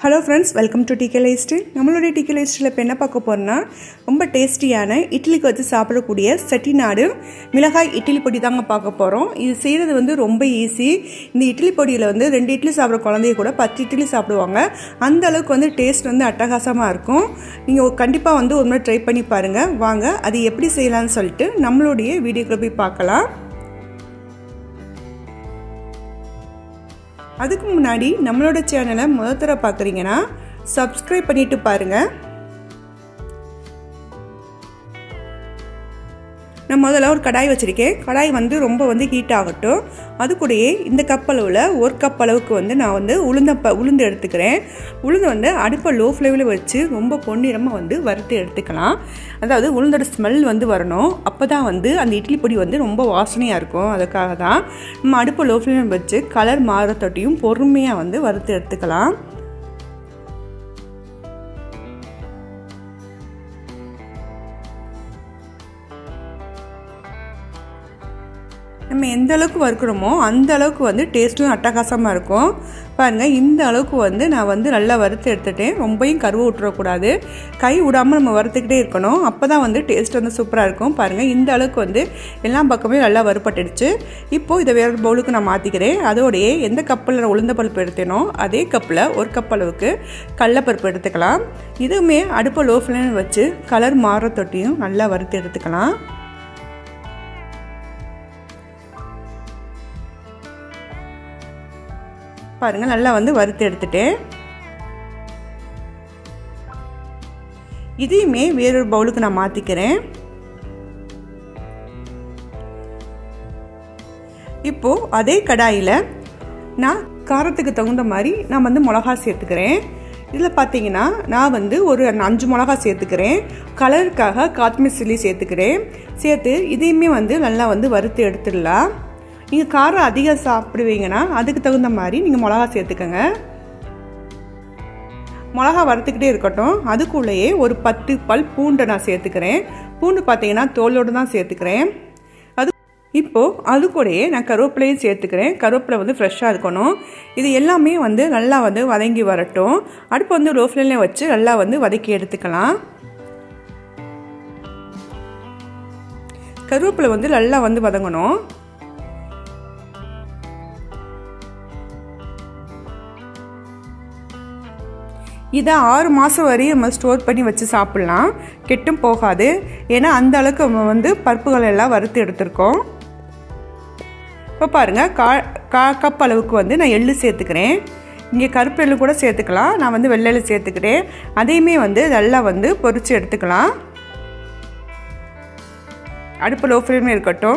hello friends welcome to DK lifestyle நம்மளுடைய DK லைஸ்ட்டில் இப்போ என்ன பார்க்க போகிறோம்னா ரொம்ப டேஸ்டியான இட்லிக்கு வச்சு சாப்பிடக்கூடிய செட்டிநாடு மிளகாய் இட்லி பொடி தாங்க பார்க்க போகிறோம் இது செய்கிறது வந்து ரொம்ப ஈஸி இந்த இட்லி பொடியில் வந்து ரெண்டு இட்லி சாப்பிட்ற குழந்தைய கூட பத்து இட்லி சாப்பிடுவாங்க அந்த அளவுக்கு வந்து டேஸ்ட் வந்து அட்டகாசமாக இருக்கும் நீங்கள் கண்டிப்பாக வந்து ஒரு முறை ட்ரை பண்ணி பாருங்கள் வாங்க அது எப்படி செய்யலாம்னு சொல்லிட்டு நம்மளுடைய வீடியோக்குள்ள போய் பார்க்கலாம் அதுக்கு முன்னாடி நம்மளோட சேனலை முதல் தடவை பார்க்குறீங்கன்னா சப்ஸ்கிரைப் பண்ணிட்டு பாருங்கள் நான் முதல்ல ஒரு கடாய் வச்சுருக்கேன் கடாய் வந்து ரொம்ப வந்து ஹீட் ஆகட்டும் அது கூடயே இந்த கப் அளவில் ஒரு கப் அளவுக்கு வந்து நான் வந்து உளுந்த ப உளுந்து எடுத்துக்கிறேன் உளுந்து வந்து அடுப்பை லோ ஃப்ளேமில் வச்சு ரொம்ப பொன்னிறமாக வந்து வறுத்து எடுத்துக்கலாம் அதாவது உளுந்தோட ஸ்மெல் வந்து வரணும் அப்போ தான் வந்து அந்த இட்லி பொடி வந்து ரொம்ப வாசனையாக இருக்கும் அதுக்காக தான் நம்ம அடுப்பை லோ ஃப்ளேமில் வச்சு கலர் மாறத்தொட்டியும் பொறுமையாக வந்து வறுத்து எடுத்துக்கலாம் நம்ம எந்த அளவுக்கு வறுக்கிறோமோ அந்த அளவுக்கு வந்து டேஸ்ட்டும் அட்டகாசமாக இருக்கும் பாருங்கள் இந்த அளவுக்கு வந்து நான் வந்து நல்லா வறுத்து எடுத்துட்டேன் ரொம்பையும் கருவை விட்டுறக்கூடாது கை விடாமல் நம்ம வறுத்துக்கிட்டே இருக்கணும் அப்போ தான் வந்து டேஸ்ட் வந்து சூப்பராக இருக்கும் பாருங்கள் இந்த அளவுக்கு வந்து எல்லா பக்கமே நல்லா வறுப்பட்டுடுச்சு இப்போது இதை வேறு பவுலுக்கு நான் மாற்றிக்கிறேன் அதோடையே எந்த கப்பில் உளுந்த பருப்பு எடுத்தேனோ அதே கப்பில் ஒரு கப் அளவுக்கு கடலப்பருப்பு எடுத்துக்கலாம் இதுவுமே அடுப்பை லோ ஃப்ளேம் வச்சு கலர் மாற தொட்டியும் நல்லா வறுத்து எடுத்துக்கலாம் பாருங்கள் நல்லா வந்து வறுத்து எடுத்துட்டேன் இதையுமே வேறொரு பவுலுக்கு நான் மாற்றிக்கிறேன் இப்போது அதே கடாயில் நான் காரத்துக்கு தகுந்த மாதிரி நான் வந்து மிளகா சேர்த்துக்கிறேன் இதில் பார்த்தீங்கன்னா நான் வந்து ஒரு அஞ்சு மிளகா சேர்த்துக்கிறேன் கலருக்காக காத்மீர் சில்லி சேர்த்துக்கிறேன் சேர்த்து இதையுமே வந்து நல்லா வந்து வறுத்து எடுத்துடலாம் நீங்கள் காரம் அதிகம் சாப்பிடுவீங்கன்னா அதுக்கு தகுந்த மாதிரி நீங்கள் மிளகா சேர்த்துக்கோங்க மிளகா வறுத்துக்கிட்டே இருக்கட்டும் அதுக்குள்ளேயே ஒரு பத்து பல் பூண்டை நான் சேர்த்துக்கிறேன் பூண்டு பார்த்தீங்கன்னா தோலோடு தான் சேர்த்துக்கிறேன் அது இப்போது அது கூடயே நான் கருவேப்பிலையும் சேர்த்துக்கிறேன் கருவேப்பிலை வந்து ஃப்ரெஷ்ஷாக இருக்கணும் இது எல்லாமே வந்து நல்லா வந்து வதங்கி வரட்டும் அடுப்பு வந்து லோ ஃப்ளேம்லேயே வச்சு நல்லா வந்து வதக்கி எடுத்துக்கலாம் கருவேப்பிலை வந்து நல்லா வந்து வதங்கணும் இதை ஆறு மாதம் வரையும் நம்ம ஸ்டோர் பண்ணி வச்சு சாப்பிட்லாம் கெட்டும் போகாது ஏன்னா அந்த அளவுக்கு நம்ம வந்து பருப்புகள் எல்லாம் வறுத்து எடுத்திருக்கோம் இப்போ பாருங்கள் கா கா கப் அளவுக்கு வந்து நான் எள்ளு சேர்த்துக்கிறேன் இங்கே கருப்பு எள்ளு கூட சேர்த்துக்கலாம் நான் வந்து வெள்ளை சேர்த்துக்கிறேன் அதையுமே வந்து நல்லா வந்து பொறிச்சு எடுத்துக்கலாம் அடுப்பு லோ ஃப்ளேமில் இருக்கட்டும்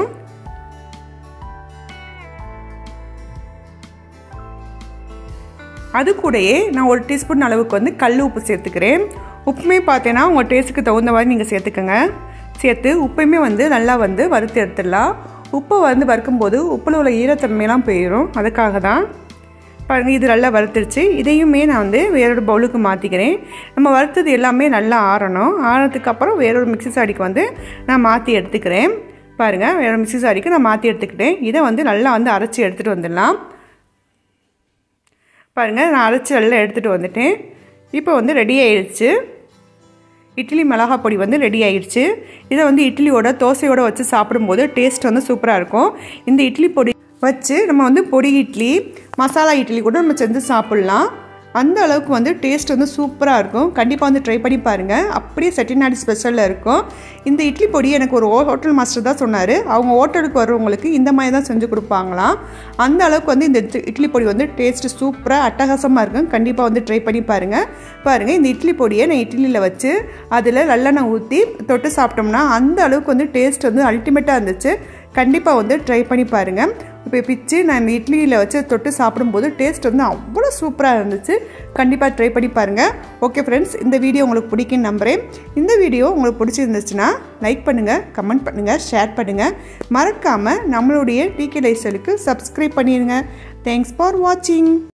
அது கூடயே நான் ஒரு டீஸ்பூன் அளவுக்கு வந்து கல் உப்பு சேர்த்துக்கிறேன் உப்புமே பார்த்தீங்கன்னா உங்கள் டேஸ்ட்டுக்கு தகுந்த மாதிரி நீங்கள் சேர்த்துக்கோங்க சேர்த்து உப்பையுமே வந்து நல்லா வந்து வறுத்து எடுத்துடலாம் உப்பை வந்து வறுக்கும்போது உப்பில் உள்ள ஈரத்தன்மையெல்லாம் போயிடும் அதுக்காக தான் பாருங்கள் இது நல்லா வறுத்துருச்சு இதையுமே நான் வந்து வேறொரு பவுலுக்கு மாற்றிக்கிறேன் நம்ம வறுத்தது எல்லாமே நல்லா ஆறணும் ஆறதுக்கப்புறம் வேறொரு மிக்சி சாடிக்கு வந்து நான் மாற்றி எடுத்துக்கிறேன் பாருங்கள் வேறொரு மிக்சி சாடிக்கு நான் மாற்றி எடுத்துக்கிட்டேன் இதை வந்து நல்லா வந்து அரைச்சி எடுத்துகிட்டு வந்துடலாம் பாருங்கள் நான் அரைச்சி எல்லாம் எடுத்துகிட்டு வந்துட்டேன் இப்போ வந்து ரெடி ஆயிடுச்சு இட்லி மிளகா பொடி வந்து ரெடி ஆயிடுச்சு இதை வந்து இட்லியோட தோசையோட வச்சு சாப்பிடும்போது டேஸ்ட் வந்து சூப்பராக இருக்கும் இந்த இட்லி பொடி வச்சு நம்ம வந்து பொடி இட்லி மசாலா இட்லி கூட நம்ம செஞ்சு சாப்பிட்லாம் அந்த அளவுக்கு வந்து டேஸ்ட் வந்து சூப்பராக இருக்கும் கண்டிப்பாக வந்து ட்ரை பண்ணி பாருங்கள் அப்படியே செட்டிநாடு ஸ்பெஷலில் இருக்கும் இந்த இட்லி பொடி எனக்கு ஒரு ஹோட்டல் மாஸ்டர் தான் சொன்னார் அவங்க ஹோட்டலுக்கு வர்றவங்களுக்கு இந்த மாதிரி தான் செஞ்சு கொடுப்பாங்களாம் அந்த அளவுக்கு வந்து இந்த இட்லி பொடி வந்து டேஸ்ட்டு சூப்பராக அட்டகாசமாக இருக்கும் கண்டிப்பாக வந்து ட்ரை பண்ணி பாருங்கள் பாருங்கள் இந்த இட்லி பொடியை நான் இட்லியில் வச்சு அதில் நல்லெண்ணெய் ஊற்றி தொட்டு சாப்பிட்டோம்னா அந்த அளவுக்கு வந்து டேஸ்ட் வந்து அல்டிமேட்டாக இருந்துச்சு கண்டிப்பாக வந்து ட்ரை பண்ணி பாருங்கள் இப்போ பிச்சு நான் இந்த இட்லியில் வச்சு தொட்டு சாப்பிடும்போது டேஸ்ட் வந்து அவ்வளோ சூப்பராக இருந்துச்சு கண்டிப்பாக ட்ரை பண்ணி பாருங்கள் ஓகே ஃப்ரெண்ட்ஸ் இந்த வீடியோ உங்களுக்கு பிடிக்குன்னு நம்புகிறேன் இந்த வீடியோ உங்களுக்கு பிடிச்சிருந்துச்சுன்னா லைக் பண்ணுங்கள் கமெண்ட் பண்ணுங்கள் ஷேர் பண்ணுங்கள் மறக்காமல் நம்மளுடைய டிகே லைஃப் ஸ்டைலுக்கு சப்ஸ்கிரைப் பண்ணிடுங்க தேங்க்ஸ் ஃபார் வாட்சிங்